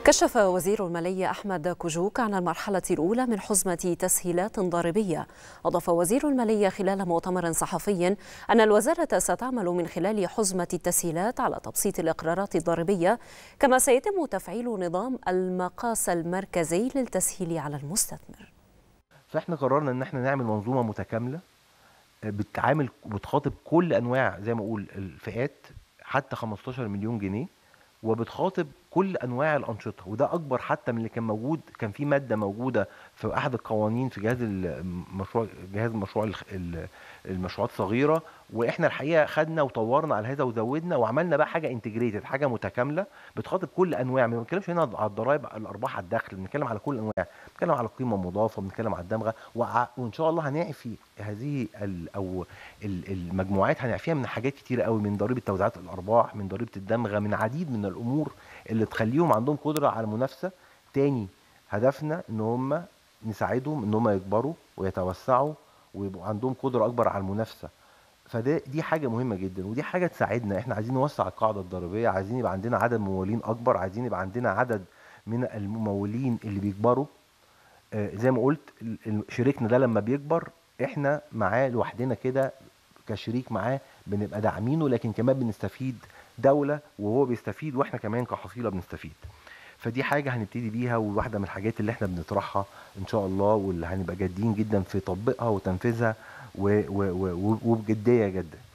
كشف وزير المالية أحمد كوجوك عن المرحلة الأولى من حزمة تسهيلات ضريبية أضاف وزير المالية خلال مؤتمر صحفي أن الوزارة ستعمل من خلال حزمة التسهيلات على تبسيط الإقرارات الضريبية كما سيتم تفعيل نظام المقاس المركزي للتسهيل على المستثمر فاحنا قررنا ان احنا نعمل منظومه متكامله بتعامل بتخاطب كل انواع زي ما اقول الفئات حتى 15 مليون جنيه وبتخاطب كل انواع الانشطه وده اكبر حتى من اللي كان موجود كان في ماده موجوده في احد القوانين في جهاز المشروع جهاز المشروع المشروعات الصغيره واحنا الحقيقه خدنا وطورنا على هذا وزودنا وعملنا بقى حاجه انتجريتد حاجه متكامله بتخاطب كل انواع ما بنتكلمش هنا على الضرائب الارباح على الدخل بنتكلم على كل الانواع بنتكلم على القيمه المضافه بنتكلم على الدمغه وان شاء الله هنعفي هذه او المجموعات هنعفيها من حاجات كتيره قوي من ضريبه توزيعات الارباح من ضريبه الدمغه من عديد من الامور اللي تخليهم عندهم قدره على المنافسه تاني هدفنا ان هم نساعدهم ان هم يكبروا ويتوسعوا ويبقوا عندهم قدره اكبر على المنافسه فده دي حاجه مهمه جدا ودي حاجه تساعدنا احنا عايزين نوسع القاعده الضريبيه عايزين يبقى عندنا عدد ممولين اكبر عايزين يبقى عندنا عدد من الممولين اللي بيكبروا آه زي ما قلت شريكنا ده لما بيكبر احنا معاه لوحدنا كده كشريك معاه بنبقى داعمينه لكن كمان بنستفيد دوله وهو بيستفيد واحنا كمان كحصيله بنستفيد فدي حاجه هنبتدي بيها وواحده من الحاجات اللي احنا بنطرحها ان شاء الله واللي هنبقى جادين جدا في تطبيقها وتنفيذها وبجديه جدا